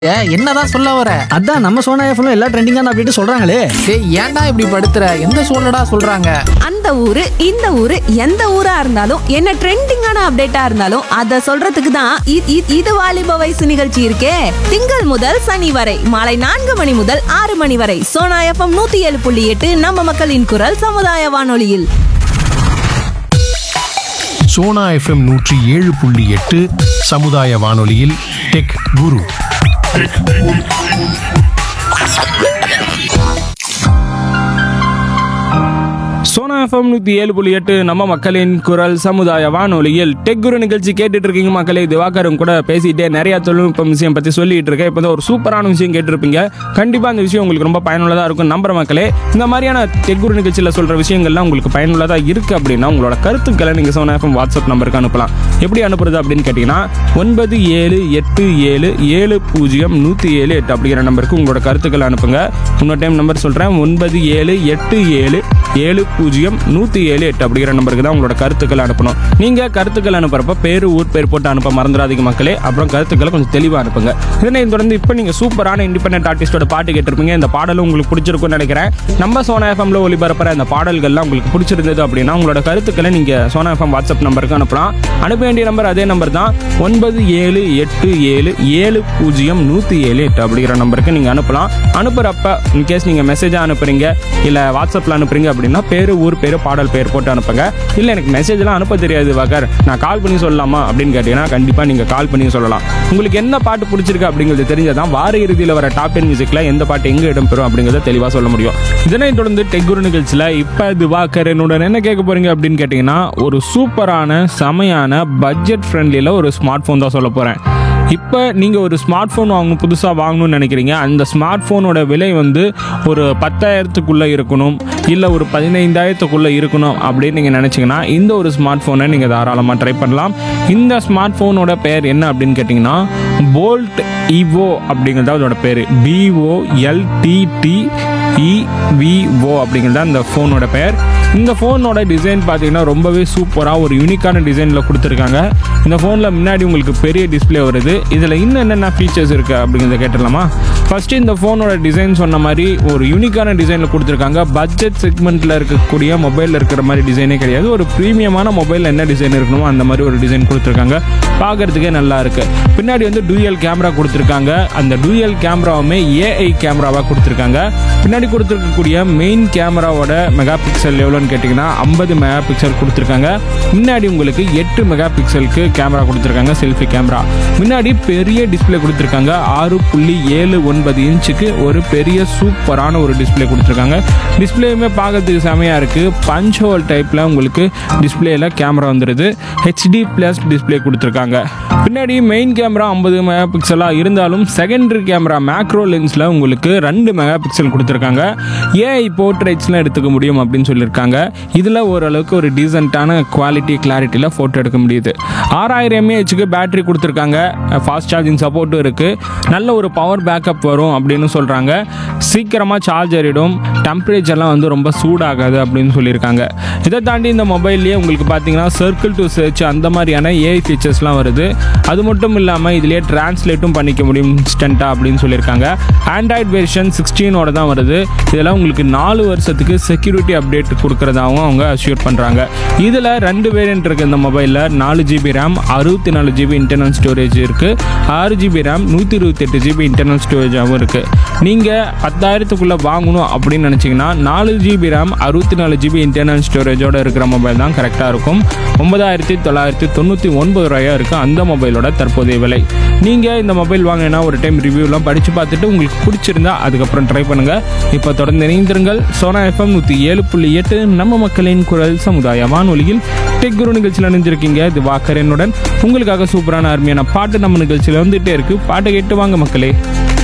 ஏ, என்னதான் சொல்ல வர அதான் நம்ம சோனா எஃப்எம் எல்லா ட்ரெண்டிங்கான அப்டேட் சொல்றாங்களே டேய் ஏன்டா இப்படி படுத்துற எந்த சூழ்நிடா சொல்றாங்க அந்த ஊரு இந்த ஊரு எந்த ஊரா இருந்தாலும் என்ன ட்ரெண்டிங்கான அப்டேட்டா இருந்தாலும் அத சொல்றதுக்கு தான் இ- இ- இது வாலிப வயசு நிகழ்ச்சி இருக்கே திங்கள் முதல் சனி வரை மாலை நான்கு மணி முதல் ஆறு மணி வரை சோனா எஃப்எம் நூத்தி ஏழு புள்ளி எட்டு நம்ம மக்களின் குரல் சமுதாய வானொலியில் சோனா எஃப்எம் நூற்றி ஏழு புள்ளி எட்டு சமுதாய வானொலியில் டெக் குரு சோனா எஃப்எம் நூற்றி ஏழு புள்ளி எட்டு நம்ம மக்களின் குரல் சமுதாய வானொலியில் டெக் குரு நிகழ்ச்சி கேட்டுட்டு இருக்கீங்க மக்களே திவாகரும் கூட பேசிட்டே நிறைய தொழில்நுட்பம் விஷயம் பற்றி சொல்லிட்டு இருக்கேன் இப்போ தான் ஒரு சூப்பரான விஷயம் கேட்டிருப்பீங்க கண்டிப்பாக அந்த விஷயம் உங்களுக்கு ரொம்ப பயனுள்ளதாக இருக்கும் நம்புற மக்களே இந்த மாதிரியான டெக் குரு நிகழ்ச்சியில் சொல்கிற விஷயங்கள்லாம் உங்களுக்கு பயனுள்ளதாக இருக்குது அப்படின்னா உங்களோட கருத்துக்களை நீங்கள் சோனா எஃப்எம் வாட்ஸ்அப் நம்பருக்கு அனுப்பலாம் எப்படி அனுப்புறது அப்படின்னு கேட்டிங்கன்னா ஒன்பது ஏழு எட்டு ஏழு ஏழு பூஜ்ஜியம் நூற்றி ஏழு எட்டு அப்படிங்கிற நம்பருக்கு உங்களோட கருத்துக்களை அனுப்புங்க இன்னொரு டைம் நம்பர் சொல்கிறேன் ஒன்பது ஏழு எட்டு ஏழு ஏழு பூஜ்ஜியம் நூற்றி ஏழு எட்டு அப்படிங்கிற நம்பருக்கு தான் உங்களோட கருத்துக்களை அனுப்பணும் நீங்கள் கருத்துக்கள் அனுப்புறப்ப பேர் ஊர் பேர் போட்டு அனுப்ப மறந்துடாதீங்க மக்களே அப்புறம் கருத்துக்களை கொஞ்சம் தெளிவாக அனுப்புங்க இதனை தொடர்ந்து இப்போ நீங்கள் சூப்பரான இண்டிபெண்டன்ட் ஆர்டிஸ்டோட பாட்டு கேட்டிருப்பீங்க இந்த பாடலும் உங்களுக்கு பிடிச்சிருக்கும்னு நினைக்கிறேன் நம்ம சோனா எஃப்எம்ல ஒளிபரப்புற இந்த பாடல்கள்லாம் உங்களுக்கு பிடிச்சிருந்தது அப்படின்னா உங்களோட கருத்துக்களை நீங்கள் சோனா எஃப்எம் வாட்ஸ்அப் நம்பருக்கு அனுப்பலாம் அனுப்ப வேண்டிய நம்பர் அதே நம்பர் தான் ஒன்பது ஏழு எட்டு ஏழு ஏழு பூஜ்ஜியம் நூற்றி ஏழு எட்டு அப்படிங்கிற நம்பருக்கு நீங்கள் அனுப்பலாம் அனுப்புகிறப்ப இன்கேஸ் நீங்கள் மெசேஜாக அனுப்புறீங்க இல்லை வாட்ஸ்அப்பில் அனுப்புறீங்க அப்படின்னா பேர் ஊர் பேர் பாடல் பேர் போட்டு அனுப்புங்க இல்லை எனக்கு மெசேஜ்லாம் அனுப்ப தெரியாது வகர் நான் கால் பண்ணி சொல்லலாமா அப்படின்னு கேட்டீங்கன்னா கண்டிப்பாக நீங்கள் கால் பண்ணி சொல்லலாம் உங்களுக்கு என்ன பாட்டு பிடிச்சிருக்கு அப்படிங்கிறது தெரிஞ்சதான் வார இறுதியில் வர டாப் டென் மியூசிக்கில் எந்த பாட்டு எங்கே இடம்பெறும் அப்படிங்கிறத தெளிவாக சொல்ல முடியும் இதனைத் தொடர்ந்து டெக்குரு நிகழ்ச்சியில் இப்போ திவாகர் என்னுடன் என்ன கேட்க போறீங்க அப்படின்னு கேட்டிங்கன்னா ஒரு சூப்பரான செமையான பட்ஜெட் ஃப்ரெண்ட்லியில் ஒரு ஸ்மார்ட் ஃபோன் தான் சொல்ல போகிறேன் இப்போ நீங்கள் ஒரு ஸ்மார்ட் ஃபோன் வாங்கணும் புதுசாக வாங்கணும்னு நினைக்கிறீங்க அந்த ஸ்மார்ட் ஃபோனோட விலை வந்து ஒரு பத்தாயிரத்துக்குள்ளே இருக்கணும் இல்லை ஒரு பதினைந்தாயிரத்துக்குள்ளே இருக்கணும் அப்படின்னு நீங்கள் நினச்சிங்கன்னா இந்த ஒரு ஸ்மார்ட் ஃபோனை நீங்கள் தாராளமாக ட்ரை பண்ணலாம் இந்த ஸ்மார்ட் ஃபோனோட பேர் என்ன அப்படின்னு கேட்டிங்கன்னா போல்ட் இவோ அப்படிங்கிறது அதோட பேர் பிஓஎல்டிடி இவிஓ அப்படிங்கிறது தான் இந்த ஃபோனோட பெயர் இந்த ஃபோனோட டிசைன் பார்த்தீங்கன்னா ரொம்பவே சூப்பராக ஒரு யூனிக்கான டிசைனில் கொடுத்துருக்காங்க இந்த ஃபோனில் முன்னாடி உங்களுக்கு பெரிய டிஸ்ப்ளே வருது இதில் இன்னும் என்னென்ன ஃபீச்சர்ஸ் இருக்குது அப்படிங்கிறத கேட்டுடலாமா ஃபஸ்ட்டு இந்த ஃபோனோட டிசைன் சொன்ன மாதிரி ஒரு யூனிக்கான டிசைனில் கொடுத்துருக்காங்க பட்ஜெட் செக்மெண்ட்டில் இருக்கக்கூடிய மொபைலில் இருக்கிற மாதிரி டிசைனே கிடையாது ஒரு ப்ரீமியமான மொபைலில் என்ன டிசைன் இருக்கணுமோ அந்த மாதிரி ஒரு டிசைன் கொடுத்துருக்காங்க பார்க்கறதுக்கே நல்லா இருக்கு பின்னாடி வந்து டூயல் கேமரா கொடுத்துருக்காங்க அந்த டூயல் கேமராவுமே ஏஐ கேமராவாக கொடுத்துருக்காங்க பின்னாடி கொடுத்துருக்கக்கூடிய மெயின் கேமராவோட மெகா பிக்சல் எவ்வளோன்னு கேட்டிங்கன்னா ஐம்பது மெகா பிக்சல் கொடுத்துருக்காங்க முன்னாடி உங்களுக்கு எட்டு மெகா பிக்சலுக்கு கேமரா கொடுத்துருக்காங்க செல்ஃபி கேமரா முன்னாடி பெரிய டிஸ்ப்ளே கொடுத்துருக்காங்க ஆறு புள்ளி ஏழு ஒன்பது இன்ச்சுக்கு ஒரு பெரிய சூப்பரான ஒரு டிஸ்ப்ளே கொடுத்துருக்காங்க டிஸ்ப்ளேயுமே பார்க்கறதுக்கு செமையாக இருக்குது பஞ்ச் ஹோல் டைப்பில் உங்களுக்கு டிஸ்ப்ளேயில் கேமரா வந்துடுது ஹெச்டி ப்ளஸ் டிஸ்ப்ளே கொடுத்துருக்காங்க பின்னாடி மெயின் கேமரா ஐம்பது மெகா பிக்சலாக இருந்தாலும் செகண்டரி கேமரா மேக்ரோ லென்ஸில் உங்களுக்கு ரெண்டு மெகா பிக்சல் கொடுத்துருக்காங்க ஏஐ போர்ட்ரேட்ஸ்லாம் எடுத்துக்க முடியும் அப்படின்னு சொல்லியிருக்காங்க இதில் ஓரளவுக்கு ஒரு டீசெண்டான குவாலிட்டி கிளாரிட்டியில் ஃபோட்டோ எடுக்க முடியுது ஆறாயிரம் எம்ஏஹெச்சுக்கு பேட்டரி கொடுத்துருக்காங்க ஃபாஸ்ட் சார்ஜிங் சப்போர்ட்டும் இருக்குது நல்ல ஒரு பவர் பேக்கப் வரும் அப்படின்னு சொல்கிறாங்க சீக்கிரமாக சார்ஜ் ஏறிடும் டெம்பரேச்சர்லாம் வந்து ரொம்ப சூடாகாது அப்படின்னு சொல்லியிருக்காங்க இதை தாண்டி இந்த மொபைல்லேயே உங்களுக்கு பார்த்தீங்கன்னா சர்க்கிள் டு சர்ச் அந்த மாதிரியான ஏஐ ஃபீச்சர்ஸ்லாம் வருது அது மட்டும் இல்லாமல் இதுலேயே டிரான்ஸ்லேட்டும் பண்ணிக்க முடியும் இன்ஸ்டண்ட்டாக அப்படின்னு சொல்லியிருக்காங்க ஆண்ட்ராய்ட் வெர்ஷன் சிக்ஸ்டீனோட தான் வருது இதெல்லாம் உங்களுக்கு நாலு வருஷத்துக்கு செக்யூரிட்டி அப்டேட் கொடுக்குறதாகவும் அவங்க அஷ்யூர் பண்ணுறாங்க இதில் ரெண்டு வேரியன்ட் இருக்குது இந்த மொபைலில் நாலு ஜிபி ரேம் அறுபத்தி நாலு ஜிபி இன்டர்னல் ஸ்டோரேஜ் இருக்குது ஆறு ஜிபி ரேம் நூற்றி இருபத்தெட்டு ஜிபி இன்டர்னல் ஸ்டோரேஜாகவும் இருக்குது நீங்கள் பத்தாயிரத்துக்குள்ளே வாங்கணும் அப்படின்னு நினச்சிங்கன்னா நாலு ஜிபி ரேம் அறுபத்தி நாலு ஜிபி இன்டர்னல் ஸ்டோரேஜோட இருக்கிற மொபைல் தான் கரெக்டாக இருக்கும் ஒன்பதாயிரத்தி தொள்ளாயிரத்தி தொண்ணூற்றி ஒன்பது ரூபாயாக இருக்குது அந்த மொபைலோட தற்போதைய விலை நீங்கள் இந்த மொபைல் வாங்கினா ஒரு டைம் ரிவ்யூலாம் படித்து பார்த்துட்டு உங்களுக்கு பிடிச்சிருந்தா அதுக்கப்புறம் ட்ரை பண்ணுங்கள் இப்போ தொடர்ந்து இணைந்திருங்கள் சோனா எஃப்எம் நூற்றி ஏழு புள்ளி எட்டு நம்ம மக்களின் குரல் சமுதாய வானொலியில் டெக் குரு நிகழ்ச்சியில் இணைஞ்சிருக்கீங்க இது வாக்கரனுடன் உங்களுக்காக சூப்பரான அருமையான பாட்டு நம்ம நிகழ்ச்சியில் வந்துகிட்டே இருக்குது பாட்டை கேட்டு வாங்க மக்களே